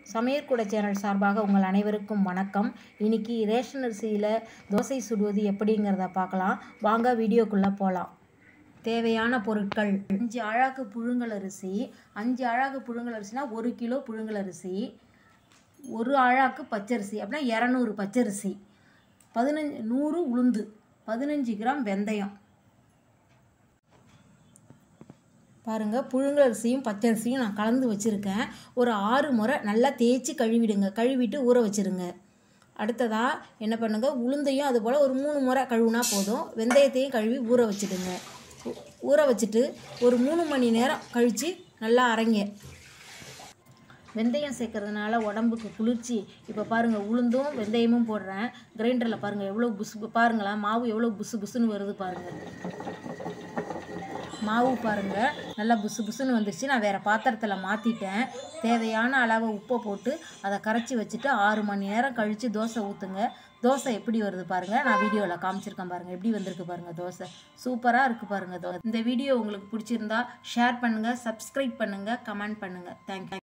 சமையற்கூட channel சார்பாக உங்கள் அனைவருக்கும் வணக்கம் இன்னைக்கு ரேஷன் அரிசியில் தோசை சுடுவது எப்படிங்கிறத பார்க்கலாம் வாங்க வீடியோக்குள்ளே போகலாம் தேவையான பொருட்கள் அஞ்சு அழகு புழுங்கல் அரிசி அஞ்சு அழகு புழுங்கல் அரிசினா ஒரு கிலோ புழுங்கல் அரிசி ஒரு அழாக்கு பச்சரிசி அப்படின்னா இரநூறு பச்சரிசி பதினஞ்சு நூறு உளுந்து பதினஞ்சு கிராம் வெந்தயம் பாருங்கள் புழுங்கலரிசியும் பச்சரிசியும் நான் கலந்து வச்சுருக்கேன் ஒரு ஆறு முறை நல்லா தேய்ச்சி கழுவிடுங்க கழுவிட்டு ஊற வச்சுருங்க அடுத்ததாக என்ன பண்ணுங்க உளுந்தையும் அது போல் ஒரு மூணு முறை கழுவுனா போதும் வெந்தயத்தையும் கழுவி ஊற வச்சுடுங்க ஊ- ஊற வச்சுட்டு ஒரு மூணு மணி நேரம் கழித்து நல்லா அரைங்க வெந்தயம் சேர்க்கறதுனால உடம்புக்கு குளிர்ச்சி இப்போ பாருங்கள் உளுந்தும் வெந்தயமும் போடுறேன் கிரைண்டரில் பாருங்கள் எவ்வளோ புசு பாருங்களேன் மாவு எவ்வளோ புசு புசுன்னு வருது பாருங்கள் மாவு பாருங்கள் நல்லா புசு புசுன்னு வந்துருச்சு நான் வேறு பாத்திரத்தில் மாற்றிட்டேன் தேவையான அளவு உப்பை போட்டு அதை கரைச்சி வச்சுட்டு ஆறு மணி நேரம் கழித்து தோசை ஊற்றுங்க தோசை எப்படி வருது பாருங்கள் நான் வீடியோவில் காமிச்சிருக்கேன் பாருங்கள் எப்படி வந்திருக்கு பாருங்கள் தோசை சூப்பராக இருக்குது பாருங்கள் தோசை இந்த வீடியோ உங்களுக்கு பிடிச்சிருந்தா ஷேர் பண்ணுங்கள் சப்ஸ்கிரைப் பண்ணுங்கள் கமெண்ட் பண்ணுங்கள் தேங்க்யூ